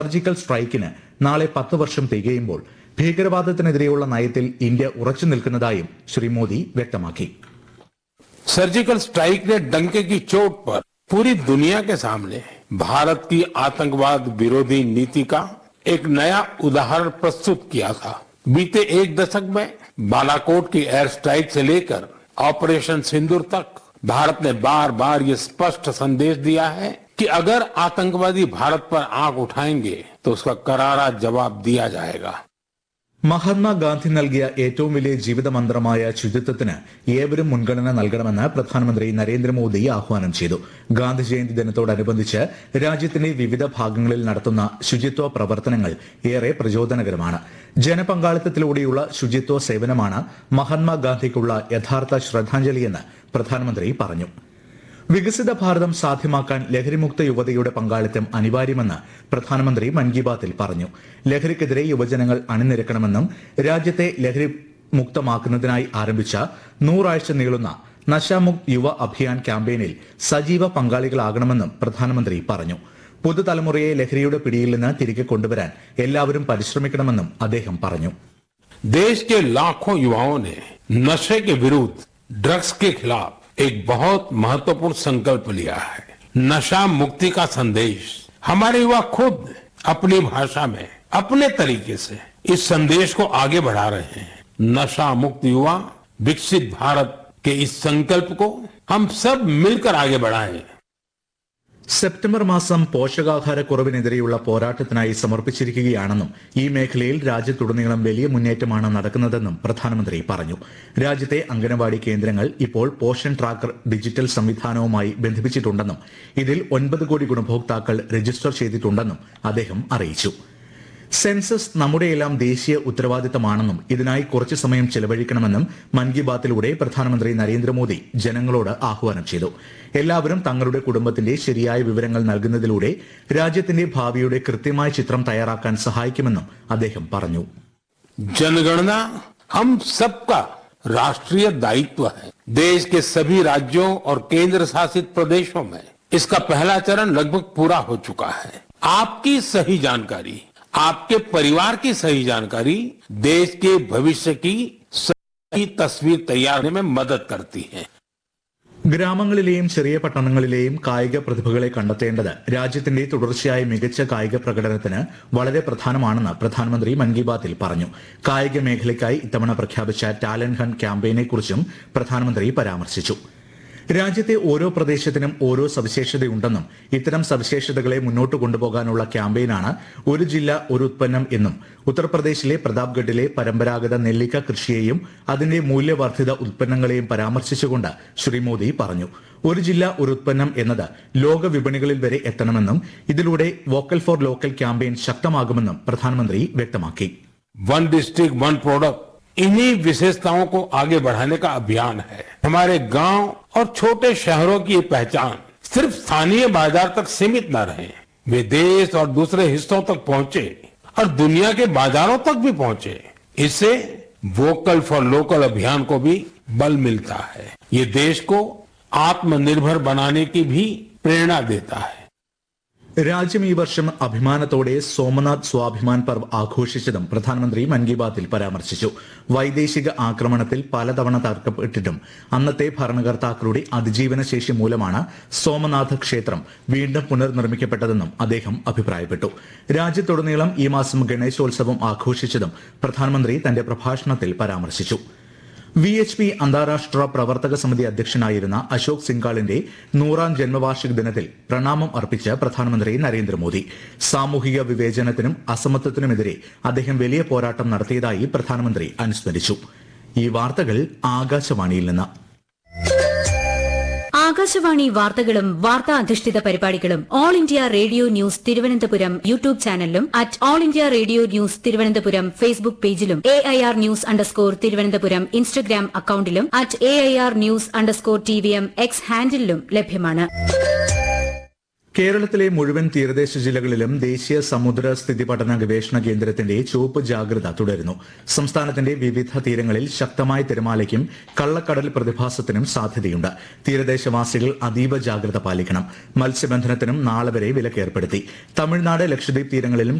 surgical സ്ട്രൈക്കിന് നാളെ പത്ത് വർഷം തികയുമ്പോൾ ഭീകരവാദത്തിനെതിരെയുള്ള നയത്തിൽ ഇന്ത്യ ഉറച്ചു നിൽക്കുന്നതായും ശ്രീ മോദി വ്യക്തമാക്കി सर्जिकल स्ट्राइक ने डंके की चोट पर पूरी दुनिया के सामने भारत की आतंकवाद विरोधी नीति का एक नया उदाहरण प्रस्तुत किया था बीते एक दशक में बालाकोट की एयर स्ट्राइक से लेकर ऑपरेशन सिंदूर तक भारत ने बार बार ये स्पष्ट संदेश दिया है कि अगर आतंकवादी भारत पर आंख उठाएंगे तो उसका करारा जवाब दिया जाएगा മഹാത്മാഗാന്ധി നൽകിയ ഏറ്റവും വലിയ ജീവിത മന്ത്രമായ ശുചിത്വത്തിന് ഏവരും മുൻഗണന നൽകണമെന്ന് പ്രധാനമന്ത്രി നരേന്ദ്രമോദി ആഹ്വാനം ചെയ്തു ഗാന്ധി ജയന്തി ദിനത്തോടനുബന്ധിച്ച് രാജ്യത്തിന്റെ വിവിധ ഭാഗങ്ങളിൽ നടത്തുന്ന ശുചിത്വ പ്രവർത്തനങ്ങൾ ഏറെ പ്രചോദനകരമാണ് ജനപങ്കാളിത്തത്തിലൂടെയുള്ള ശുചിത്വ സേവനമാണ് മഹാത്മാഗാന്ധിക്കുള്ള യഥാർത്ഥ ശ്രദ്ധാഞ്ജലിയെന്ന് പ്രധാനമന്ത്രി പറഞ്ഞു വികസിത ഭാരതം സാധ്യമാക്കാൻ ലഹരിമുക്ത യുവതയുടെ പങ്കാളിത്തം അനിവാര്യമെന്ന് പ്രധാനമന്ത്രി മൻ കി ബാത്തിൽ പറഞ്ഞു ലഹരിക്കെതിരെ യുവജനങ്ങൾ അണിനിരക്കണമെന്നും രാജ്യത്തെ ലഹരി മുക്തമാക്കുന്നതിനായി ആരംഭിച്ച നൂറാഴ്ച നീളുന്ന നശാമുക്ത് യുവ അഭിയാൻ ക്യാമ്പയിനിൽ സജീവ പങ്കാളികളാകണമെന്നും പ്രധാനമന്ത്രി പറഞ്ഞു പുതുതലമുറയെ ലഹരിയുടെ പിടിയിൽ നിന്ന് തിരികെ കൊണ്ടുവരാൻ എല്ലാവരും പരിശ്രമിക്കണമെന്നും അദ്ദേഹം പറഞ്ഞു देश के लाखों युवाओं ने नशे के विरुद्ध ड्रग्स के खिलाफ एक बहुत महत्वपूर्ण संकल्प लिया है नशा मुक्ति का संदेश हमारे युवा खुद अपनी भाषा में अपने तरीके से इस संदेश को आगे बढ़ा रहे हैं नशा मुक्त युवा विकसित भारत के इस संकल्प को हम सब मिलकर आगे बढ़ाएं സെപ്റ്റംബർ മാസം പോഷകാഹാരക്കുറവിനെതിരെയുള്ള പോരാട്ടത്തിനായി സമർപ്പിച്ചിരിക്കുകയാണെന്നും ഈ മേഖലയിൽ രാജ്യത്തുടനീളം വലിയ മുന്നേറ്റമാണ് നടക്കുന്നതെന്നും പ്രധാനമന്ത്രി പറഞ്ഞു രാജ്യത്തെ അംഗനവാടി കേന്ദ്രങ്ങൾ ഇപ്പോൾ പോഷൻ ട്രാക്കർ ഡിജിറ്റൽ സംവിധാനവുമായി ബന്ധിപ്പിച്ചിട്ടുണ്ടെന്നും ഇതിൽ ഒൻപത് കോടി ഗുണഭോക്താക്കൾ രജിസ്റ്റർ ചെയ്തിട്ടുണ്ടെന്നും അദ്ദേഹം അറിയിച്ചു സെൻസസ് നമ്മുടെയെല്ലാം ദേശീയ ഉത്തരവാദിത്തമാണെന്നും ഇതിനായി കുറച്ചു സമയം ചെലവഴിക്കണമെന്നും മൻ കി ബാത്തിലൂടെ പ്രധാനമന്ത്രി നരേന്ദ്രമോദി ജനങ്ങളോട് ആഹ്വാനം ചെയ്തു എല്ലാവരും തങ്ങളുടെ കുടുംബത്തിന്റെ ശരിയായ വിവരങ്ങൾ നൽകുന്നതിലൂടെ രാജ്യത്തിന്റെ ഭാവിയുടെ കൃത്യമായ ചിത്രം തയ്യാറാക്കാൻ സഹായിക്കുമെന്നും അദ്ദേഹം പറഞ്ഞു जनगणना हम सबका राष्ट्रीय दायित्व है देश के सभी राज्यों और केंद्र शासित प्रदेशों में इसका पहला चरण लगभग पूरा हो चुका है आपकी सही जानकारी आपके परिवार की सही जानकारी देश के भविष्य की सही तस्वीर तैयार करने में मदद करती है ഗ്രാമങ്ങളിലെയും ചെറിയ പട്ടണങ്ങളിലെയും കായിക പ്രതിഭകളെ കണ്ടെത്തേണ്ടത് രാജ്യത്തിന്റെ തുടർച്ചയായ മികച്ച കായിക പ്രകടനത്തിന് വളരെ പ്രധാനമാണെന്ന് പ്രധാനമന്ത്രി മൻ കി ബാത്തിൽ പറഞ്ഞു കായിക മേഖലയ്ക്കായി ഇത്തവണ പ്രഖ്യാപിച്ച ടാലന്റ് ഹണ്ട് ക്യാമ്പയിനെക്കുറിച്ചും പ്രധാനമന്ത്രി പരാമർശിച്ചു രാജ്യത്തെ ഓരോ പ്രദേശത്തിനും ഓരോ സവിശേഷതയുണ്ടെന്നും ഇത്തരം സവിശേഷതകളെ മുന്നോട്ട് കൊണ്ടുപോകാനുള്ള ക്യാമ്പയിനാണ് ഒരു ജില്ല ഒരു ഉത്പന്നം എന്നും ഉത്തർപ്രദേശിലെ പ്രതാപ്ഗഡിലെ പരമ്പരാഗത നെല്ലിക്ക കൃഷിയെയും അതിന്റെ മൂല്യവർദ്ധിത ഉത്പന്നങ്ങളെയും പരാമർശിച്ചുകൊണ്ട് ശ്രീ മോദി പറഞ്ഞു ഒരു ജില്ല ഒരു ഉത്പന്നം എന്നത് ലോക വിപണികളിൽ വരെ എത്തണമെന്നും ഇതിലൂടെ വോക്കൽ ഫോർ ലോക്കൽ ക്യാമ്പയിൻ ശക്തമാകുമെന്നും പ്രധാനമന്ത്രി വ്യക്തമാക്കി वन डिस्ट्रिक्ट वन प्रोडक्ट इन्हीं विशेषताओं को आगे बढ़ाने का अभियान है हमारे गांव और छोटे शहरों की ये पहचान सिर्फ स्थानीय बाजार तक सीमित न रहे वे देश और दूसरे हिस्सों तक पहुंचे और दुनिया के बाजारों तक भी पहुंचे इससे वोकल फॉर लोकल अभियान को भी बल मिलता है ये देश को आत्मनिर्भर बनाने की भी प्रेरणा देता है രാജ്യം ഈ വർഷം അഭിമാനത്തോടെ സോമനാഥ് സ്വാഭിമാൻ പർവ് ആഘോഷിച്ചതും പ്രധാനമന്ത്രി മൻ കി ബാത്തിൽ പരാമർശിച്ചു വൈദേശിക ആക്രമണത്തിൽ പലതവണ തകർക്കപ്പെട്ടിട്ടും അന്നത്തെ ഭരണകർത്താക്കളുടെ അതിജീവന ശേഷി മൂലമാണ് സോമനാഥ ക്ഷേത്രം വീണ്ടും പുനർനിർമ്മിക്കപ്പെട്ടതെന്നും അദ്ദേഹം അഭിപ്രായപ്പെട്ടു രാജ്യത്തുടനീളം ഈ മാസം ഗണേശോത്സവം ആഘോഷിച്ചതും പ്രധാനമന്ത്രി തന്റെ പ്രഭാഷണത്തിൽ പരാമർശിച്ചു വി എച്ച് പി അന്താരാഷ്ട്ര പ്രവർത്തക സമിതി അധ്യക്ഷനായിരുന്ന അശോക് സിംഗാളിന്റെ നൂറാം ജന്മവാർഷിക ദിനത്തിൽ പ്രണാമം അർപ്പിച്ച് പ്രധാനമന്ത്രി നരേന്ദ്രമോദി സാമൂഹിക വിവേചനത്തിനും അസമത്വത്തിനുമെതിരെ അദ്ദേഹം വലിയ പോരാട്ടം നടത്തിയതായി പ്രധാനമന്ത്രി അനുസ്മരിച്ചു ഈ വാർത്തകൾ ആകാശവാണിയിൽ നിന്ന് ആകാശവാണി വാർത്തകളും വാർത്താ അധിഷ്ഠിത പരിപാടികളും all India radio news Thiruvananthapuram YouTube ചാനലിലും at all India radio news Thiruvananthapuram Facebook പേജിലും A I R news underscore Thiruvananthapuram Instagram അക്കൌണ്ടിലും at A I R news underscore T V M X ഹാൻഡിലും ലഭ്യമാണ് കേരളത്തിലെ മുഴുവൻ തീരദേശ ജില്ലകളിലും ദേശീയ സമുദ്ര സ്ഥിതി പഠന ഗവേഷണ കേന്ദ്രത്തിന്റെ ചുവപ്പ് ജാഗ്രത തുടരുന്നു സംസ്ഥാനത്തിന്റെ വിവിധ തീരങ്ങളിൽ ശക്തമായ തിരമാലയ്ക്കും കള്ളക്കടൽ പ്രതിഭാസത്തിനും സാധ്യതയുണ്ട് തീരദേശവാസികൾ അതീവ ജാഗ്രത പാലിക്കണം മത്സ്യബന്ധനത്തിനും നാളെ വരെ വിലക്കേർപ്പെടുത്തി തമിഴ്നാട് ലക്ഷദ്വീപ് തീരങ്ങളിലും